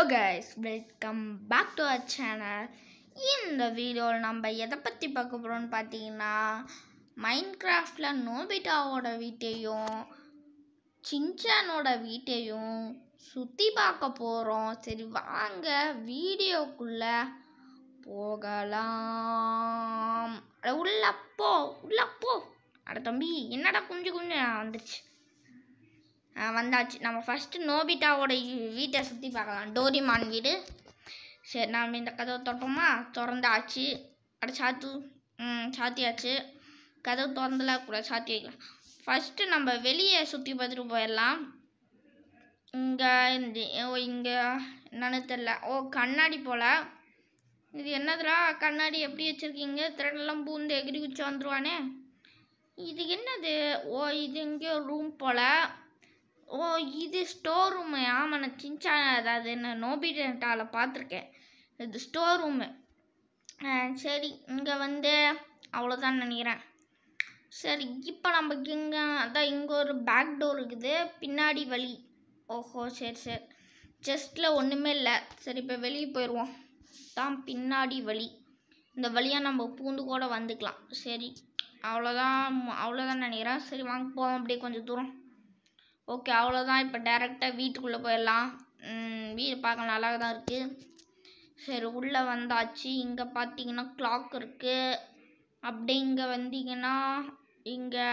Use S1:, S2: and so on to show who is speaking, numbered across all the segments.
S1: guys welcome back to our channel இந்த வீடியோவில் நம்ம எதை பற்றி பார்க்க போகிறோம்னு பார்த்தீங்கன்னா மைண்ட் கிராஃப்டில் நோபிட்டாவோட வீட்டையும் சின்சானோட வீட்டையும் சுற்றி பார்க்க போகிறோம் சரி வாங்க வீடியோக்குள்ளே போகலாம் அட உள்ள போ உள்ள போ அட தம்பி என்னடா குஞ்சு குஞ்சு ஆ, வந்துருச்சு ஆ, வந்தாச்சு நம்ம ஃபஸ்ட்டு நோபிட்டாவோட இ- வீட்டை சுற்றி பார்க்கலாம் டோரிமான் வீடு சரி நாம் இந்த கதவை திறப்போமா திறந்தாச்சு அட சாத்து ம் சாத்தியாச்சு கதவு திறந்துல கூட சாத்தி வைக்கலாம் ஃபஸ்ட்டு நம்ம வெளியே சுற்றி பார்த்துட்டு போயிடலாம் இங்கே இந்த ஓ இங்கே என்னன்னு தெரில ஓ கண்ணாடி போல் இது என்னதுடா கண்ணாடி எப்படி வச்சுருக்கீங்க திரடெல்லாம் பூந்து எகிரி குச்சி வந்துருவானே இது என்னது ஓ இது எங்கேயோ ரூம் போல் ஓ இது ஸ்டோர் ரூமு ஆமாம் நான் சின்சா அதாவது என்ன நோபிட்டாவில் பார்த்துருக்கேன் இது ஸ்டோர் ரூமு சரி இங்கே வந்து அவ்வளோதான் நினைக்கிறேன் சரி இப்போ நம்ம இங்கே அதான் இங்கே ஒரு பேக் டோர் இருக்குது பின்னாடி வழி ஓஹோ சரி சரி ஜஸ்ட்டில் ஒன்றுமே இல்லை சரி இப்போ வெளியே போயிடுவோம் தான் பின்னாடி வழி இந்த வழியாக நம்ம பூந்து கூட வந்துக்கலாம் சரி அவ்வளோதான் அவ்வளோதான் நினைக்கிறேன் சரி வாங்க போவோம் அப்படியே கொஞ்சம் தூரம் ஓகே அவ்வளோதான் இப்போ டேரெக்டாக வீட்டுக்குள்ளே போயிடலாம் ம், வீடு பார்க்க நல்லா தான் இருக்குது சரி உள்ளே வந்தாச்சு இங்கே பார்த்தீங்கன்னா கிளாக் இருக்குது அப்படி இங்கே வந்தீங்கன்னா இங்கே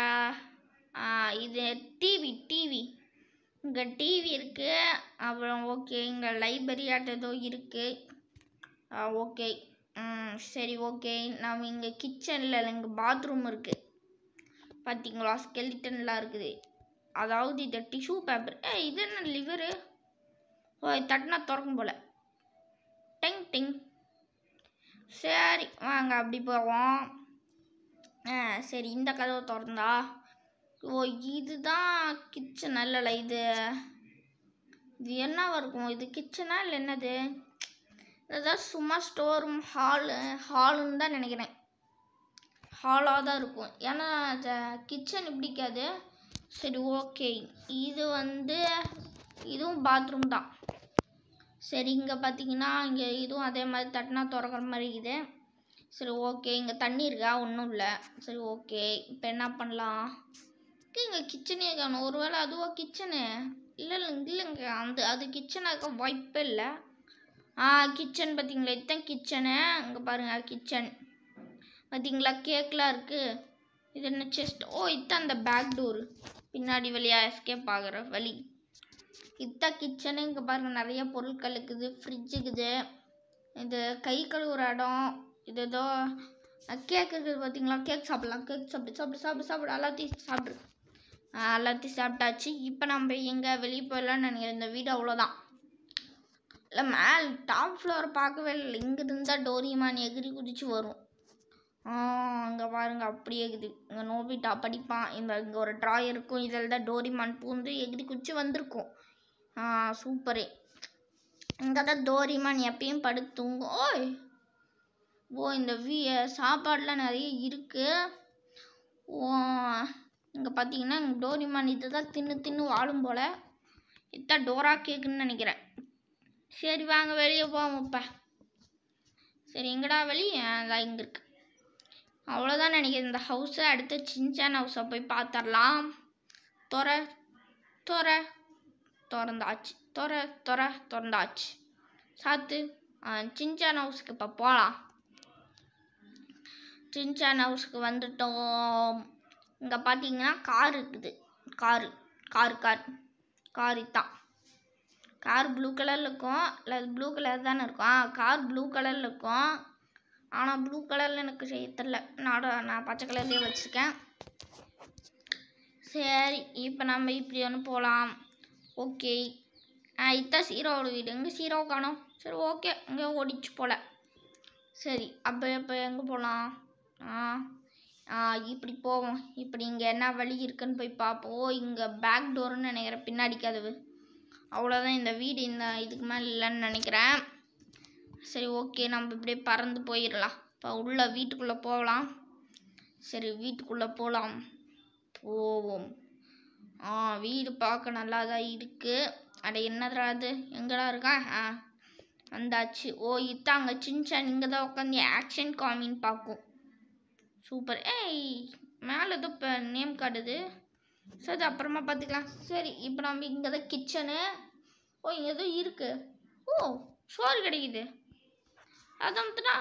S1: இது டிவி டிவி இங்கே டிவி இருக்குது அப்புறம் ஓகே இங்கே லைப்ரரி ஆட்ட ஏதோ இருக்குது ஓகே ம் சரி ஓகே நம்ம இங்கே கிச்சனில் இங்கே பாத்ரூம் இருக்குது பார்த்தீங்களா ஸ்கெலிட்டன்லாம் இருக்குது அதாவது இது டிஷ்யூ பேப்பர் ஏ இது என்ன லிவரு ஓ இது தட்டினா திறக்கும் போல டிங் டிங் சரி வாங்க அப்படி போவோம் ஆ சரி இந்த கதவை திறந்தா ஓ இதுதான் கிச்சன் இல்லைல்ல இது இது என்னவா இருக்கும் இது கிச்சனா இல்லை என்னது இதுதான் சும்மா ஸ்டோர் ரூம் ஹாலு ஹாலுன்னு தான் நினைக்கிறேன் ஹாலாக தான் இருக்கும் ஏன்னா கிச்சன் பிடிக்காது சரி ஓகே இது வந்து இதுவும் பாத்ரூம் தான் சரி இங்கே பார்த்தீங்கன்னா இங்கே இதுவும் அதே மாதிரி தட்டினா திறக்கிற மாதிரி இருக்குது சரி ஓகே இங்கே தண்ணி இருக்கா ஒன்றும் இல்லை சரி ஓகே இப்போ என்ன பண்ணலாம் இங்கே கிச்சனே காணும் ஒருவேளை அதுவா கிச்சனு இல்லை இல்லைங்க இல்லைங்க அந்த அது கிச்சனாக வாய்ப்பே இல்லை ஆ கிச்சன் பார்த்தீங்களா இதுதான் கிச்சனு இங்கே பாருங்கள் கிச்சன் பார்த்தீங்களா கேக்லாம் இருக்குது இது என்ன செஸ்ட் ஓ இதுதான் அந்த பேக் டோரு பின்னாடி வழியாக எஸ்கேப் ஆகிற வழி இதுதான் கிச்சனு இங்கே பாருங்கள் நிறைய பொருட்கள் இருக்குது ஃப்ரிட்ஜ் இருக்குது இது கை கழுவுற இடம் இது ஏதோ கேக் இருக்குது பார்த்தீங்களா கேக் சாப்பிடலாம் கேக் சாப்பிடு சாப்பிடு சாப்பிடு சாப்பிடு எல்லாத்தையும் சாப்பிடு ஆ, எல்லாத்தையும் சாப்பிட்டாச்சு இப்போ நம்ம எங்கே வெளியே போயிடலாம்னு நினைக்கிறேன் இந்த வீடு அவ்வளோதான் இல்லை மேல் டாப் ஃப்ளோர் பார்க்கவே இல்லை இங்கே இருந்தால் டோரிமான் எகிரி குதிச்சு வரும் அங்கே பாருங்க அப்படியே இருக்குது இங்கே நோபிட்டா படிப்பான் இந்த இங்கே ஒரு ட்ராயர் இருக்கும் இதில் தான் டோரிமான் பூந்து எகிரி குச்சி வந்திருக்கும் ஆ சூப்பரே இங்கே தான் டோரிமான் எப்பயும் படுத்து தூங்கும் ஓய் ஓ இந்த வீ சாப்பாடுலாம் நிறைய இருக்குது ஓ இங்கே பார்த்தீங்கன்னா இங்கே டோரிமான் இதை தான் தின்னு தின்னு வாழும் போல் இதுதான் டோரா கேக்குன்னு நினைக்கிறேன் சரி வாங்க வெளியே போவோம் இப்போ சரி எங்கடா வெளியே அதான் இங்கே இருக்கு அவ்வளோதான் நினைக்கிறேன் இந்த ஹவுஸை அடுத்து சின்சான் ஹவுஸை போய் பார்த்துடலாம் தொற தொற திறந்தாச்சு தொற தொற திறந்தாச்சு சாத்து ஆ, சின்சான் ஹவுஸுக்கு இப்போ போகலாம் சின்சான் ஹவுஸுக்கு வந்துட்டோம் இங்கே பார்த்தீங்கன்னா கார் இருக்குது காரு கார் கார் கார் தான் கார் ப்ளூ கலரில் இருக்கும் இல்லை ப்ளூ கலர் தானே இருக்கும் ஆ கார் ப்ளூ கலரில் இருக்கும் ஆனால் ப்ளூ கலரில் எனக்கு செய்ய தெரில நான் நான் பச்சை கலர்லேயே வச்சுருக்கேன் சரி இப்போ நம்ம இப்படி ஒன்று போகலாம் ஓகே ஆ இதான் சீரோவோட வீடு எங்கே சீரோ காணோம் சரி ஓகே இங்கே ஓடிச்சு போல சரி அப்போ இப்போ எங்கே போகலாம் ஆ ஆ இப்படி போவோம் இப்படி இங்கே என்ன வழி இருக்குன்னு போய் பார்ப்போம் ஓ இங்கே பேக் டோர்னு நினைக்கிறேன் பின்னாடி கதவு அவ்வளோதான் இந்த வீடு இந்த இதுக்கு மேலே இல்லைன்னு நினைக்கிறேன் சரி ஓகே நம்ம இப்படியே பறந்து போயிடலாம் இப்போ உள்ள வீட்டுக்குள்ளே போகலாம் சரி வீட்டுக்குள்ளே போகலாம் போவோம் ஆ வீடு பார்க்க நல்லா தான் இருக்குது அட என்னதுடா அது எங்கடா இருக்கா ஆ வந்தாச்சு ஓ இத்தாங்க சின்சான் இங்கே தான் உட்காந்து ஆக்ஷன் காமின்னு பார்க்கும் சூப்பர் ஏய் மேலே ஏதோ இப்போ நேம் காட்டுது சரி அப்புறமா பார்த்துக்கலாம் சரி இப்போ நம்ம இங்கே தான் கிச்சனு ஓ இங்கே ஏதோ இருக்கு ஓ சோறு கிடைக்குது அதான்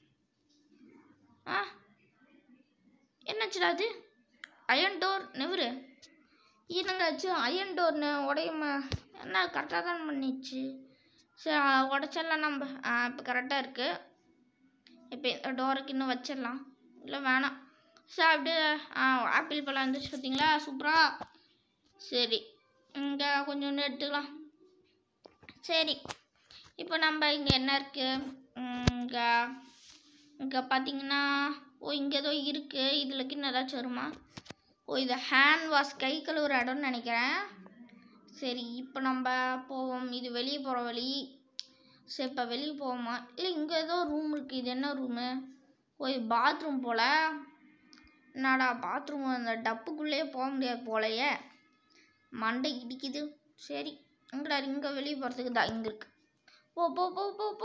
S1: ஆ என்னாச்சுடா அது அயன் டோர் நெவரு என்னங்காச்சு அயன் டோர்னு உடையமா என்ன கரெக்டாக தான் பண்ணிச்சு சரி உடச்சிடலாம் நம்ம ஆ இப்போ கரெக்டாக இருக்குது இப்போ இந்த டோருக்கு இன்னும் வச்சிடலாம் இல்லை வேணாம் சரி அப்படியே ஆ ஆப்பிள் பழம் இருந்துச்சு பார்த்தீங்களா சூப்பராக சரி இங்கே கொஞ்சோண்டு எடுத்துக்கலாம் சரி இப்போ நம்ம இங்கே என்ன இருக்குது இங்கே இங்கே பார்த்தீங்கன்னா ஓ இங்கே ஏதோ இருக்குது இதில் கிண்ண ஏதாச்சும் வருமா ஓ இது ஹேண்ட் வாஷ் கை கழுவுற இடம்னு நினைக்கிறேன் சரி இப்போ நம்ம போவோம் இது வெளியே போகிற வழி சரி இப்போ வெளியே போவோமா இல்லை இங்கே ஏதோ ரூம் இருக்குது இது என்ன ரூமு ஓ இது பாத்ரூம் போல் என்னடா பாத்ரூம் அந்த டப்புக்குள்ளேயே போக முடியாது போலையே மண்டை இடிக்குது சரி எங்கடா இங்கே வெளியே போகிறதுக்கு தான் இங்கே இருக்கு போ போ போ போ போ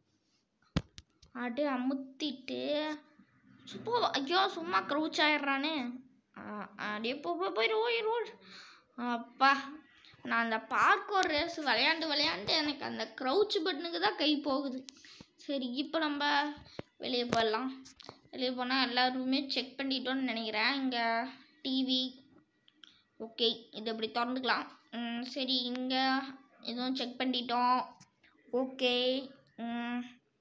S1: அப்படியே அமுத்திட்டு சு- போ ஐயோ சும்மா க்ரௌச் ஆயிடுறானே ஆ, அப்படியே போ போ போயிரு ஓயிரு ஓடு அப்பா நான் அந்த பார்க்கோர் ரேஸ் விளையாண்டு விளையாண்டு எனக்கு அந்த க்ரௌச் பட்டனுக்கு தான் கை போகுது சரி இப்போ நம்ம வெளியே போயிடலாம் வெளியே போனால் எல்லா ரூமே செக் பண்ணிட்டோன்னு நினைக்கிறேன் இங்கே டிவி ஓகே இது இப்படி திறந்துக்கலாம் ம், சரி இங்கே இதுவும் செக் பண்ணிட்டோம் ஓகே ம்,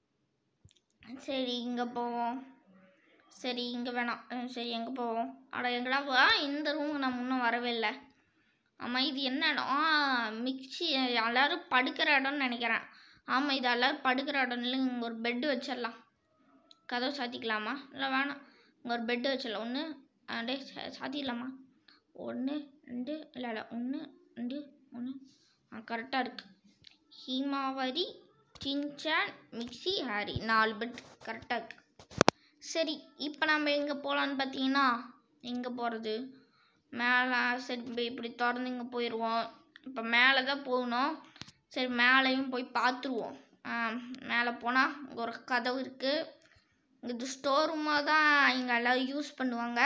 S1: சரி இங்கே போவோம் சரி இங்கே வேணாம் ம், சரி எங்கே போவோம் அட எங்கடா போ ஆ, இந்த ரூமுக்கு நான் முன்னும் வரவே இல்லை ஆமாம் இது என்ன இடம் ஆ மிக்சி எல்லாரும் படுக்கிற இடம்னு நினைக்கிறேன் ஆமாம் இது எல்லாரும் படுக்கிற இடம் இல்லை இங்கே ஒரு பெட்டு வச்சிடலாம் கதவை சாத்திக்கலாமா இல்லை வேணாம் இங்கே ஒரு பெட்டு வச்சிடலாம் ஒன்று டே சாத்திடலாமா ஒன்று ரெண்டு இல்லை இல்லை ஒன்று ரெண்டு ஒன்று ஆ கரெக்டாக இருக்குது ஹீமாவரி சின்சான் மிக்ஸி ஹாரி நாலு பெட் கரெக்டாக இருக்கு சரி இப்போ நம்ம எங்கே போகலான்னு பார்த்தீங்கன்னா எங்கே போகிறது மேலே சரி இப்ப இப்படி திறந்து இங்கே போயிடுவோம் இப்போ மேலே தான் போகணும் சரி மேலேயும் போய் பார்த்துருவோம் மேலே போனால் இங்கே ஒரு கதவு இருக்குது இது ஸ்டோர் ரூமாக தான் இங்கே எல்லோரும் யூஸ் பண்ணுவாங்க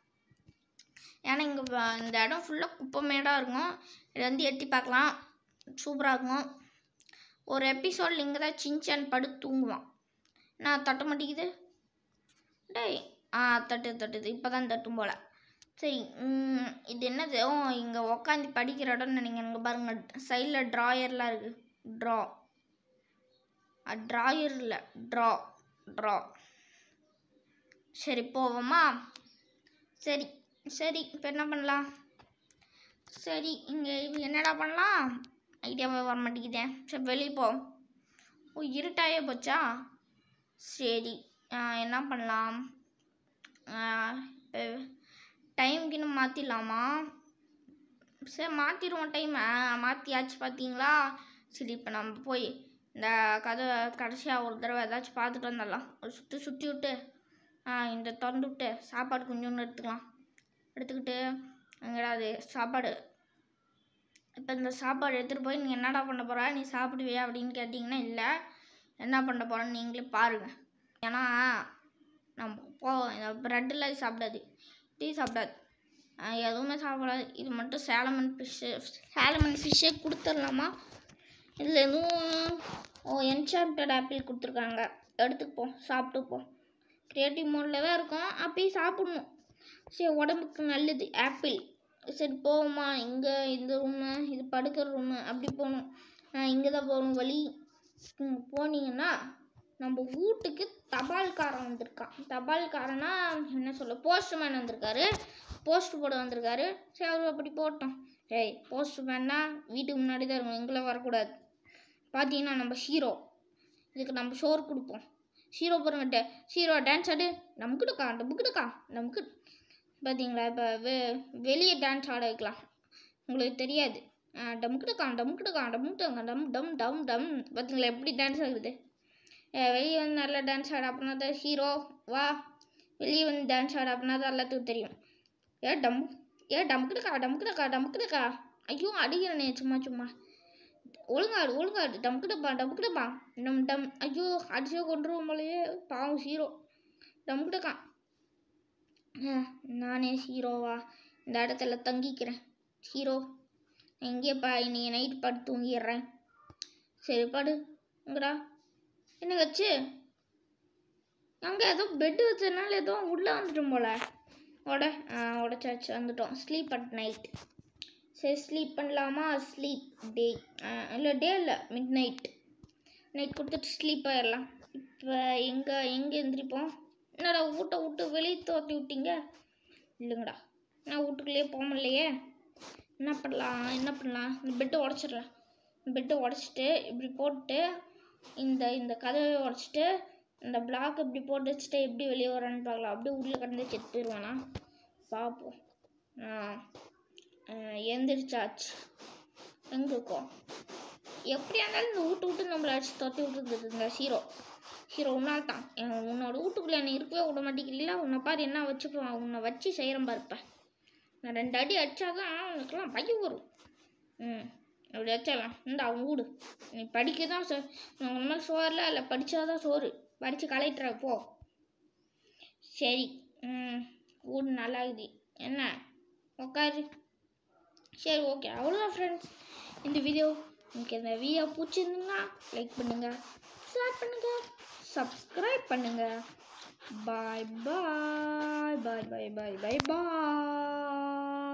S1: ஏன்னா இங்கே இந்த இடம் ஃபுல்லாக குப்பைமேடாக இருக்கும் இதை வந்து எட்டி பார்க்கலாம் சூப்பராக இருக்கும் ஒரு எபிசோடில் இங்கே தான் சின்சான் படுத்து தூங்குவான் நான் தட்ட மாட்டேங்குது டேய் ஆ தட்டு தட்டுது இப்போ தான் தட்டும் போல் சரி ம், இது என்னது ஓ இங்கே உக்காந்து படிக்கிற இடம்னு நினைக்கிறேன் இங்கே பாருங்கள் சைடில் ட்ராயர்லாம் இருக்குது ட்ரா ட்ராயர் இல்லை ட்ரா ட்ரா சரி போவோமா சரி சரி இப்போ என்ன பண்ணலாம் சரி இங்கே என்னடா பண்ணலாம் ஐடியாவே வர மாட்டேங்குதே சரி வெளியே போ ஓ இருட்டாயே போச்சா சரி ஆ, என்ன பண்ணலாம் டைம்க்கு இன்னும் மாற்றிடலாமா சரி மாற்றிடுவோம் டைம் மாற்றியாச்சு பார்த்தீங்களா சரி இப்போ நம்ம போய் இந்த கதை கடைசியாக ஒரு தடவை ஏதாச்சும் பார்த்துட்டு வந்துடலாம் ஒரு சுற்றி சுற்றி விட்டு ஆ, இந்த திறந்து விட்டு சாப்பாடு கொஞ்சோண்டு எடுத்துக்கலாம் எடுத்துக்கிட்டு எங்கடா அது சாப்பாடு இப்போ இந்த சாப்பாடு எடுத்துகிட்டு போய் நீ என்னடா பண்ண போகிற நீ சாப்பிடுவியா அப்படின்னு கேட்டிங்கன்னா இல்லை என்ன பண்ண போகிறேன்னு நீங்களே பாருங்கள் ஏன்னா நம்ம போ இந்த ப்ரெட்டெல்லாம் சாப்பிடாது டீ சாப்பிடாது ஆஹ் எதுவுமே சாப்பிடாது இது மட்டும் சேலமன் ஃபிஷ்ஷு சேலமன் ஃபிஷ்ஷே கொடுத்துடலாமா இதில் எதுவும் ஓ என்சாப்டட் ஆப்பிள் கொடுத்துருக்காங்க எடுத்துப்போம் சாப்பிட்டுப்போம் கிரியேட்டிவ் மோடில் தான் இருக்கும் அப்பயும் சாப்பிட்ணும் சரி உடம்புக்கு நல்லது ஆப்பிள் சரி போவோமா இங்கே இந்த ரூமு இது படுக்கிற ரூமு அப்படி போகணும் இங்கே தான் போகணும் வழி இங்கே போனீங்கன்னா நம்ம வீட்டுக்கு தபால்காரன் வந்திருக்கான் தபால்காரனா என்ன சொல்ல போஸ்ட்மேன் வந்திருக்காரு போஸ்ட் போட வந்திருக்காரு சரி அவர் அப்படி போட்டோம் ஏய் போஸ்ட்மேன்னா வீட்டுக்கு முன்னாடி தான் இருக்கும் எங்களை வரக்கூடாது பார்த்தீங்கன்னா நம்ம ஹீரோ இதுக்கு நம்ம சோறு கொடுப்போம் ஹீரோ போகிறங்கிட்ட ஹீரோ டான்ஸ் ஆடு நமக்குடுக்கா நமக்குடுக்கா நமக்கு பார்த்தீங்களா இப்போ வெ வெளியே டான்ஸ் ஆட வைக்கலாம் உங்களுக்கு தெரியாது டமுக்குடுக்கா டமுக்குடுக்கா டமுக்குடுங்க டம் டம் டம் டம் பார்த்தீங்களா எப்படி டான்ஸ் ஆகுது அஹ் வெளியே வந்து நல்லா டான்ஸ் ஆட அப்படின்னா தான் ஹீரோ வா வெளியே வந்து டான்ஸ் ஆட அப்படின்னா தான் எல்லாத்துக்கும் தெரியும் ஏ டம் ஏ டமுக்குடுக்கா டமுக்குடுக்கா டமுக்குடுக்கா ஐயோ அடிக்கிறனே சும்மா சும்மா ஒழுங்காடு ஒழுங்காடு டம்குடப்பா டம்குடப்பா டம் டம் ஐயோ அடிச்சே கொண்டுருவோம் போலயே பாவம் ஹீரோ டம்குடக்கா நானே ஹீரோவா இந்த இடத்துல தங்கிக்கிறேன் ஹீரோ எங்கேப்பா இன்னைக்கு நைட் படுத்து தூங்கிடுறேன் சரி படு எங்கடா என்ன கச்சு அங்கே ஏதோ பெட்டு வச்சதுனால ஏதோ உள்ளே வந்துட்டோம் போல உட உடச்சாச்சு வந்துட்டோம் ஸ்லீப் அட் நைட் சரி ஸ்லீப் பண்ணலாமா ஸ்லீப் டே இல்லை டே இல்லை மிட் நைட் நைட் கொடுத்துட்டு ஸ்லீப் ஆயிடலாம் இப்போ எங்கே எங்கே எந்திரிப்போம் என்னடா வீட்டை விட்டு வெளியே தோற்றி விட்டீங்க இல்லைங்கடா நான் வீட்டுக்குள்ளேயே போக முடியலையே என்ன பண்ணலாம் என்ன பண்ணலாம் இந்த பெட்டை உடச்சிடலாம் பெட்டை உடச்சிட்டு இப்படி போட்டு இந்த இந்த கதவை உடச்சிட்டு இந்த பிளாக் இப்படி போட்டு வச்சுட்டு எப்படி வெளியே வரான்னு பார்க்கலாம் அப்படியே உள்ளே கடந்து செத்து போயிடுவானா பார்ப்போம் ஆ அஹ் எந்திரிச்சாச்சு எங்கே இருக்கோம் எப்படியா இருந்தாலும் இந்த வீட்டு விட்டு நம்மளை அடிச்சு தொத்தி விட்டுருந்தது இந்த ஹீரோ ஹீரோ உன்னால் தான் என் உன்னோட வீட்டுக்குள்ளே என்னை இருக்கவே விட மாட்டேங்கிறீங்களா உன்னை பாரு என்ன வச்சுக்குவான் உன்னை வச்சு செய்கிறேன் பாருப்பேன் நான் ரெண்டு அடி அடிச்சாதான் உனக்கெல்லாம் பையன் வரும் ம் அப்படி வச்சிடலாம் இந்த அவன் வீடு நீ படிக்க தான் சோ உங்கள் மேலே சோறுல இல்லை படித்தாதான் சோறு படித்து கலெக்டரை போ சரி ம் வீடு நல்லா இருக்குது என்ன உட்காரு சரி ஓகே அவ்வளோதான் ஃப்ரெண்ட்ஸ் இந்த வீடியோ உங்களுக்கு இந்த வீடியோ பிடிச்சிருந்துன்னா லைக் பண்ணுங்கள் ஷேர் பண்ணுங்கள் சப்ஸ்கிரைப் பண்ணுங்கள் பாய் பாய் பாய் பாய் பாய் பாய் பாய்